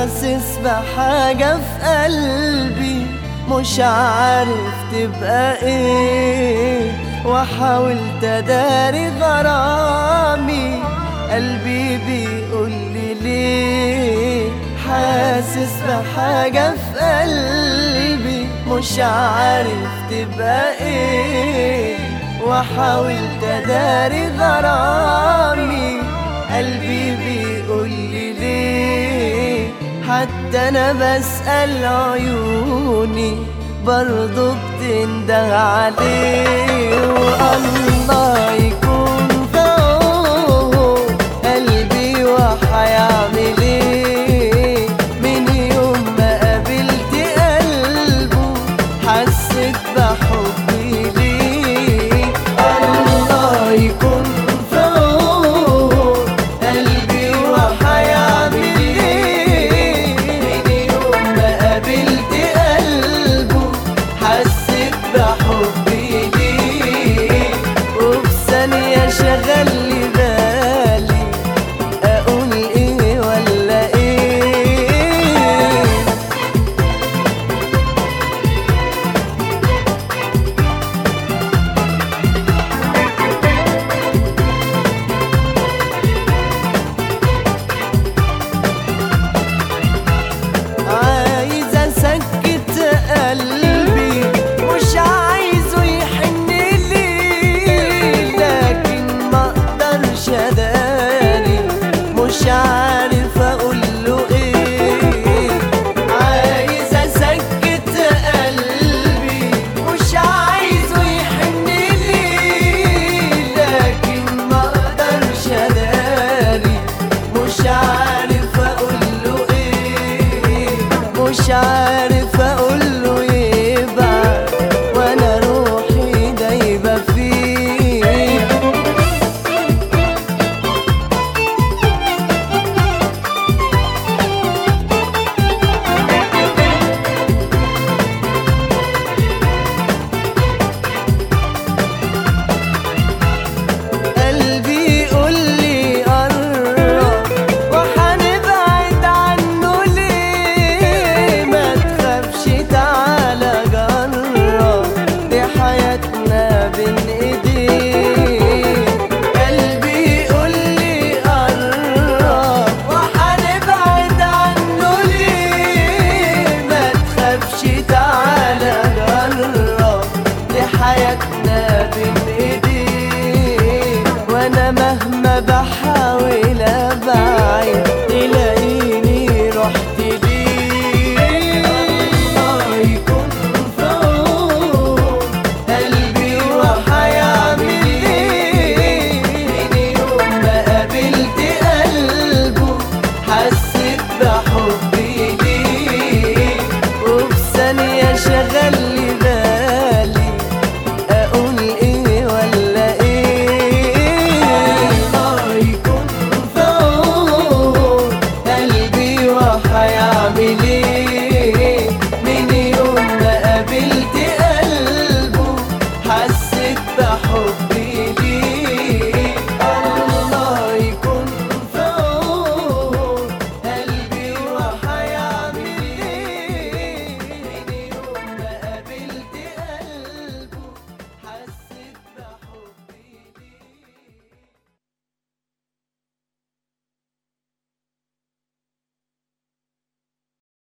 حاسس بحاجة في قلبي مش عارف تبقى ايه وحاولت اداري غرامي قلبي بيقول لي ليه حاسس بحاجة في قلبي مش عارف تبقى ايه وحاولت اداري غرامي قلبي بيقول لي ليه حتى انا بسأل عيوني برضو بتنده عليه والله يكون في عونه قلبي وحيعمل ايه من يوم ما قابلت قلبه حسيت بحبي ليه الله يكون في عونه قلبي وحيعمل ايه من يوم ما قابلت قلبه حسيت بحبي ليه وفي ثانية شغل لي بالي اقول ايه ولا ايه عايز اسكت قلبي مش عايزه يحن لي لكن ما اقدرش اداري مش عارف اقول له ايه عايز اسكت قلبي مش عايزه يحن لي لكن ما اقدرش اداري مش عارف اقول له ايه مش عارف اقول له يبعد وانا روحي دايبه فيه قلبي يقول لي قرب وحنبعد عنه ليه ما تخافش تعالى جرب دي حياتنا بين ايديك قلبي يقول لي قرب وحنبعد عنه ليه ما تخافش تعالى جرب دي حياتنا بين ايديك وانا مهما بحاول ابعد تلاقيني رحت ليه الله يكون في عون قلبي وحيعمل ايه من يوم ما قابلت قلبه حسيت بحبي ليه وفي ثانية شغل لي